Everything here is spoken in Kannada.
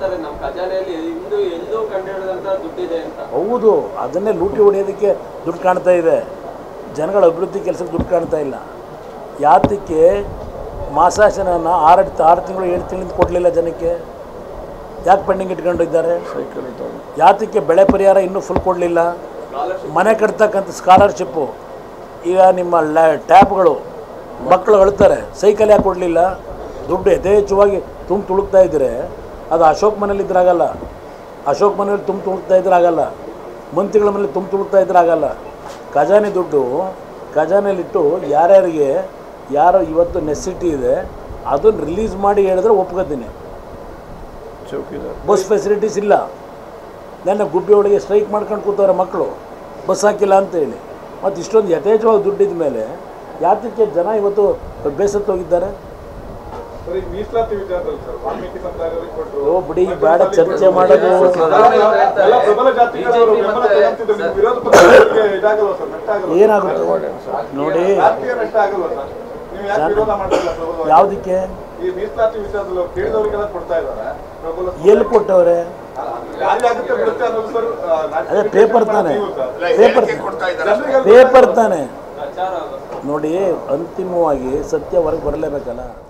ಹೇಳ್ತಾರೆ ನಮ್ಮ ಖಜಾನೆಯಲ್ಲಿ ಇಂದು ಎಲ್ಲೂ ಕಂಡುಹಿಡಿದಂತ ದುಡ್ಡಿದೆ ಅಂತ ಹೌದು ಅದನ್ನೇ ಲೂಟಿ ಹೊಡೆಯೋದಕ್ಕೆ ದುಡ್ಡು ಕಾಣ್ತಾ ಇದೆ ಜನಗಳ ಅಭಿವೃದ್ಧಿ ಕೆಲಸಕ್ಕೆ ದುಡ್ಡು ಕಾಣ್ತಾ ಇಲ್ಲ ಯಾತಕ್ಕೆ ಮಾಸಾಶನನ ಆರು ಆರು ತಿಂಗಳು ಏಳು ತಿಂಗಳಿಂದ ಕೊಡಲಿಲ್ಲ ಜನಕ್ಕೆ ಯಾಕೆ ಪೆಂಡಿಂಗ್ ಇಟ್ಕೊಂಡಿದ್ದಾರೆ ಯಾತಕ್ಕೆ ಬೆಳೆ ಪರಿಹಾರ ಇನ್ನೂ ಫುಲ್ ಕೊಡಲಿಲ್ಲ ಮನೆ ಕಟ್ತಕ್ಕಂಥ ಸ್ಕಾಲರ್ಶಿಪ್ಪು ಈಗ ನಿಮ್ಮ ಲ್ಯಾ ಟ್ಯಾಪ್ಗಳು ಮಕ್ಕಳು ಅಳ್ತಾರೆ ಸೈಕಲ್ ಯಾಕೆ ಕೊಡಲಿಲ್ಲ ದುಡ್ಡು ಯಥೇಚ್ಛವಾಗಿ ತುಂಬ ತುಳುಕ್ತಾ ಇದ್ದರೆ ಅದು ಅಶೋಕ್ ಮನೇಲಿ ಇದ್ರೆ ಆಗಲ್ಲ ಅಶೋಕ್ ಮನೇಲಿ ತುಂಬ ತುಳುಕ್ತಾ ಇದ್ರೆ ಆಗಲ್ಲ ಮಂತ್ರಿಗಳ ಮನೇಲಿ ತುಂಬ ತುಳುಕ್ತಾ ಇದ್ರೆ ಆಗಲ್ಲ ಖಜಾನೆ ದುಡ್ಡು ಖಜಾನೆಯಲ್ಲಿಟ್ಟು ಯಾರ್ಯಾರಿಗೆ ಯಾರು ಇವತ್ತು ನೆಸಿಟಿ ಇದೆ ಅದನ್ನು ರಿಲೀಸ್ ಮಾಡಿ ಹೇಳಿದ್ರೆ ಒಪ್ಕೋತೀನಿ ಬಸ್ ಫೆಸಿಲಿಟೀಸ್ ಇಲ್ಲ ನನ್ನ ಗುಬ್ಬಿ ಒಳಗೆ ಸ್ಟ್ರೈಕ್ ಮಾಡ್ಕೊಂಡು ಕೂತವ್ರೆ ಮಕ್ಕಳು ಬಸ್ ಹಾಕಿಲ್ಲ ಅಂತೇಳಿ ಮತ್ತು ಇಷ್ಟೊಂದು ಯಥೇಚ್ಛವಾಗಿ ದುಡ್ಡಿದ ಮೇಲೆ ಯಾತಕ್ಕೆ ಜನ ಇವತ್ತು ಬೇಸತ್ತು ಹೋಗಿದ್ದಾರೆ ಸರ್ ಈ ಮೀಸಲಾತಿ ವಿಚಾರದಲ್ಲಿ ಸರ್ ವಾಲ್ಮೀಕಿ ಸಮುದಾಯದವರಿಗೆ ಕೊಟ್ಟರು ಓ ಬಿಡಿ ಬೇಡ ಚರ್ಚೆ ಮಾಡೋದು ಎಲ್ಲ ಪ್ರಬಲ ಜಾತಿಗಳವರು ಬೆಂಬಲ ತಗೊಂತಿದ್ರು ನಿಮ್ಗೆ ವಿರೋಧ ಪಕ್ಷದವರಿಗೆ ಇದಾಗಲ್ವಾ ಸರ್ ನಷ್ಟ ಆಗಲ್ವಾ ಏನಾಗುತ್ತೆ ನೋಡಿ ರಾಜಕೀಯ ನಷ್ಟ ಆಗಲ್ವಾ ಸರ್ ನೀವು ಯಾಕೆ ವಿರೋಧ ಮಾಡ್ತಿಲ್ಲ ಪ್ರಬಲವಾಗಿ ಯಾವುದಕ್ಕೆ ಈ ಮೀಸಲಾತಿ ವಿಚಾರದಲ್ಲಿ ಅವ್ರು ಕೇಳಿದವರಿಗೆಲ್ಲ ಕೊಡ್ತಾ ಇದ್ದಾರೆ ಪ್ರಬಲ ಎಲ್ಲಿ ಕೊಟ್ಟವ್ರೆ ಯಾರಿಗಾಗುತ್ತೆ ಬಿಡುತ್ತೆ ಅನ್ನೋದು ಸರ್ ಆ, ರಾಜಕೀಯ ಅದೇ ಪೇಪರ್ ತಾನೆ ನೀವು ಸರ್. ಪೇಪರ್ ಜನರಿಗೆ ಅದು ಪೇಪರ್ ತಾನೆ ಪ್ರಚಾರ ನೋಡಿ ಅಂತಿಮವಾಗಿ ಸತ್ಯ ಹೊರಗೆ ಬರಲೇಬೇಕಲ್ಲ